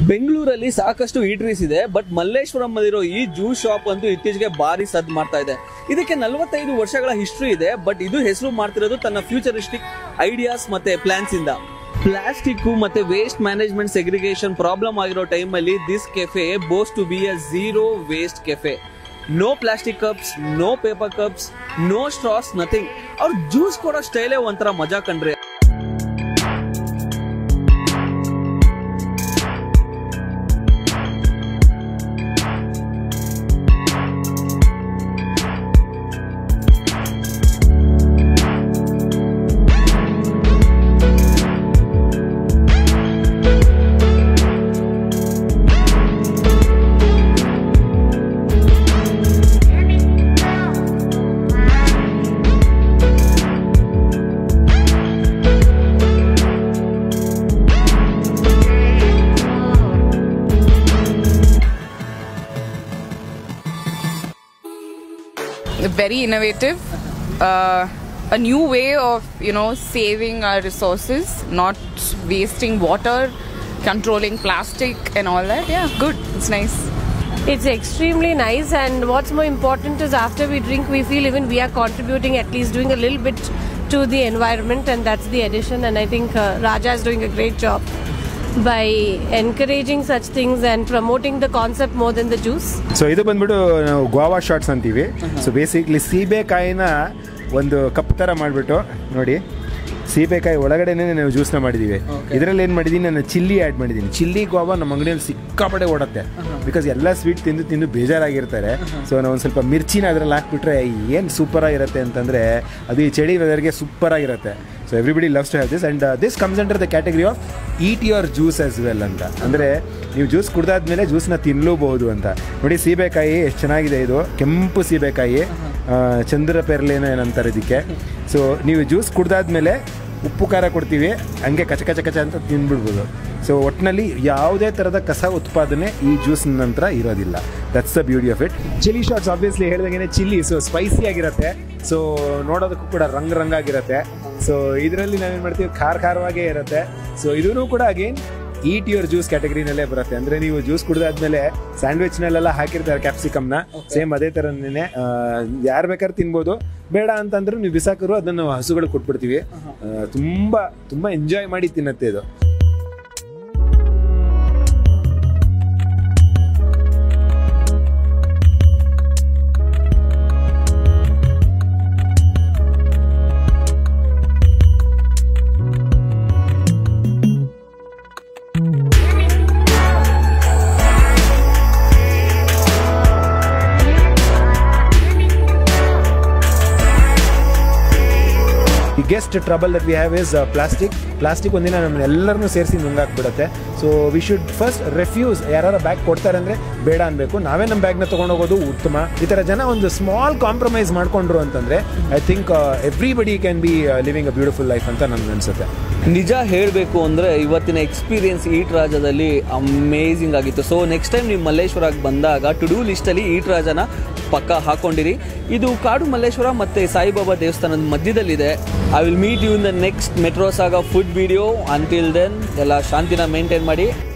ಬೆಂಗಳೂರಲ್ಲಿ ಸಾಕಷ್ಟು ಈಟ್ರೀಸ್ ಇದೆ ಬಟ್ ಮಲ್ಲೇಶ್ವರಂ ಅಲ್ಲಿರೋ ಈ ಜ್ಯೂಸ್ ಶಾಪ್ ಅಂತೂ ಇತ್ತೀಚೆಗೆ ಭಾರಿ ಸದ್ ಮಾಡ್ತಾ ಇದೆ ಇದಕ್ಕೆ ನಲವತ್ತೈದು ವರ್ಷಗಳ ಹಿಸ್ಟ್ರಿ ಇದೆ ಬಟ್ ಇದು ಹೆಸರು ಮಾಡ್ತಿರೋದು ತನ್ನ ಫ್ಯೂಚರಿಸ್ಟಿಕ್ ಐಡಿಯಾಸ್ ಮತ್ತೆ ಪ್ಲಾನ್ಸ್ ಇಂದ ಪ್ಲಾಸ್ಟಿಕ್ ಮತ್ತೆ ವೇಸ್ಟ್ ಮ್ಯಾನೇಜ್ಮೆಂಟ್ ಸೆಗ್ರಿಗೇಷನ್ ಪ್ರಾಬ್ಲಮ್ ಆಗಿರೋ ಟೈಮ್ ಅಲ್ಲಿ this cafe boasts to be a zero waste cafe no plastic cups no paper cups no straws nothing ಅವ್ರ ಜ್ಯೂಸ್ ಕೊಡೋ ಸ್ಟೈಲೇ ಒಂಥರ ಮಜಾ ಕಂಡ್ರೆ very innovative uh, a new way of you know saving our resources not wasting water controlling plastic and all that yeah good it's nice It's extremely nice, and what's more important is after we drink, we feel even we are contributing, at least doing a little bit to the environment, and that's the addition. And I think uh, Raja is doing a great job by encouraging such things and promoting the concept more than the juice. So ಇದು ಬಂದ್ಬಿಟ್ಟು ನಾವು Goa shots ಅಂತೀವಿ so basically ಸೀಬೆಕಾಯಿನ ಒಂದು cup ಥರ ಮಾಡಿಬಿಟ್ಟು ನೋಡಿ ಸೀಬೆಕಾಯಿ ಒಳಗಡೆನೇ ನಾವು ಜ್ಯೂಸ್ನ ಮಾಡಿದ್ದೀವಿ ಇದರಲ್ಲಿ ಏನು ಮಾಡಿದ್ದೀನಿ ನಾನು ಚಿಲ್ಲಿ ಆ್ಯಡ್ ಮಾಡಿದ್ದೀನಿ ಚಿಲ್ಲಿ ಗೋವಾ ನಮ್ಮ ಅಂಗಡಿಯಲ್ಲಿ ಸಿಕ್ಕಾಪಡೆ ಓಡುತ್ತೆ ಬಿಕಾಸ್ ಎಲ್ಲ ಸ್ವೀಟ್ ತಿಂದು ತಿಂದು ಬೇಜಾರಾಗಿರ್ತಾರೆ ಸೊ ನಾವು ಒಂದು ಸ್ವಲ್ಪ ಮಿರ್ಚಿನ ಅದರಲ್ಲಿ ಹಾಕ್ಬಿಟ್ರೆ ಏನು ಸೂಪರಾಗಿರುತ್ತೆ ಅಂತಂದರೆ ಅದು ಈ ಚಳಿ ವೆದರ್ಗೆ ಸೂಪರಾಗಿರುತ್ತೆ so everybody loves to have this and this comes under the category of eat your juice as well ಅಂತ ಅಂದರೆ ನೀವು ಜ್ಯೂಸ್ ಕುಡ್ದಾದ್ಮೇಲೆ ಜ್ಯೂಸ್ನ ತಿನ್ನಲೂಬಹುದು ಅಂತ ನೋಡಿ ಸೀಬೆಕಾಯಿ ಎಷ್ಟು ಚೆನ್ನಾಗಿದೆ ಇದು ಕೆಂಪು ಸೀಬೆಕಾಯಿ ಆ, ಚಂದ್ರ ಪೆರ್ಲೇನ ಏನಂತಾರೆ ಇದಕ್ಕೆ ಸೊ ನೀವು ಜ್ಯೂಸ್ ಕುಡ್ದಾದ್ಮೇಲೆ ಉಪ್ಪು ಖಾರ ಕೊಡ್ತೀವಿ ಹಂಗೆ ಕಚ ಕಚ ಕಚ ಅಂತ ತಿಂದ್ಬಿಡ್ಬೋದು ಸೊ ಒಟ್ಟಿನಲ್ಲಿ ಯಾವುದೇ ಥರದ ಕಸ ಉತ್ಪಾದನೆ ಈ ಜ್ಯೂಸ್ ನಂತರ ಇರೋದಿಲ್ಲ that's the beauty of it chilli shots obviously ಹೇಳಿದಂಗೆ ಚಿಲ್ಲಿ ಸೊ ಸ್ಪೈಸಿ ಆಗಿರುತ್ತೆ ಸೊ ನೋಡೋದಕ್ಕೂ ಕೂಡ ರಂಗ್ ರಂಗಾಗಿರುತ್ತೆ ಸೊ ಇದರಲ್ಲಿ ನಾವೇನು ಮಾಡ್ತೀವಿ ಖಾರ ಖಾರವಾಗೇ ಇರುತ್ತೆ ಸೊ ಇದೂ ಕೂಡ ಅಗೇನ್ ಈಟ್ ಯುವರ್ ಜ್ಯೂಸ್ ಕ್ಯಾಟಗರಿನಲ್ಲೇ ಬರುತ್ತೆ ಅಂದ್ರೆ ನೀವು ಜ್ಯೂಸ್ ಕುಡಿದಾದ್ಮೇಲೆ ಸ್ಯಾಂಡ್ವಿಚ್ನಲ್ಲೆಲ್ಲ ಹಾಕಿರ್ತಾರೆ ಕ್ಯಾಪ್ಸಿಕಮ್ನ ಸೇಮ್ ಅದೇ ಥರನೇ ಯಾರು ಬೇಕಾದ್ರೆ ತಿನ್ಬೋದು ಬೇಡ ಅಂತಂದ್ರೆ ನೀವು ಬಿಸಾಕರು ಅದನ್ನು ಹಸುಗಳು ಕೊಟ್ಬಿಡ್ತೀವಿ ಆ, ತುಂಬಾ ತುಂಬಾ ಎಂಜಾಯ್ ಮಾಡಿ ತಿನ್ನತ್ತೆ ಇದು biggest trouble that we have is plastic plastic ಒಂದಿನ ನಮ್ಮನ್ನ ಎಲ್ಲರನ್ನೂ ಸೇರಿಸಿ ನುಂಗಾಕ್ಬಿಡುತ್ತೆ so we should first refuse ಯಾರು ಬ್ಯಾಗ್ ಕೊಡ್ತಾರೆ ಅಂದರೆ ಬೇಡ ಅನ್ಬೇಕು ನಾವೇ ನಮ್ಮ ಬ್ಯಾಗ್ನ ತೊಗೊಂಡೋಗೋದು ಉತ್ತಮ ಈ ಥರ ಜನ ಒಂದು ಸ್ಮಾಲ್ ಕಾಂಪ್ರಮೈಸ್ ಮಾಡ್ಕೊಂಡ್ರು ಅಂತಂದರೆ I think everybody can be living a beautiful life ಅಂತ ನನ್ಗೆ ಅನ್ಸುತ್ತೆ ನಿಜ ಹೇಳಬೇಕು ಅಂದರೆ ಇವತ್ತಿನ ಎಕ್ಸ್ಪೀರಿಯನ್ಸ್ ಈಟ್ ರಾಜದಲ್ಲಿ ಅಮೇಝಿಂಗ್ ಆಗಿತ್ತು ಸೊ ನೆಕ್ಸ್ಟ್ ಟೈಮ್ ನೀವು ಮಲ್ಲೇಶ್ವರಕ್ಕೆ ಬಂದಾಗ ಟು ಡೂ ಲಿಸ್ಟಲ್ಲಿ ಈಟ್ ರಾಜನ ಪಕ್ಕ ಹಾಕೊಂಡಿರಿ ಇದು ಕಾಡು ಮಲ್ಲೇಶ್ವರ ಮತ್ತು ಸಾಯಿಬಾಬಾ ದೇವಸ್ಥಾನದ ಮಧ್ಯದಲ್ಲಿದೆ I will meet you in the next metro saga food video until then ಎಲ್ಲ ಶಾಂತಿನ ಮೇಂಟೈನ್ ಮಾಡಿ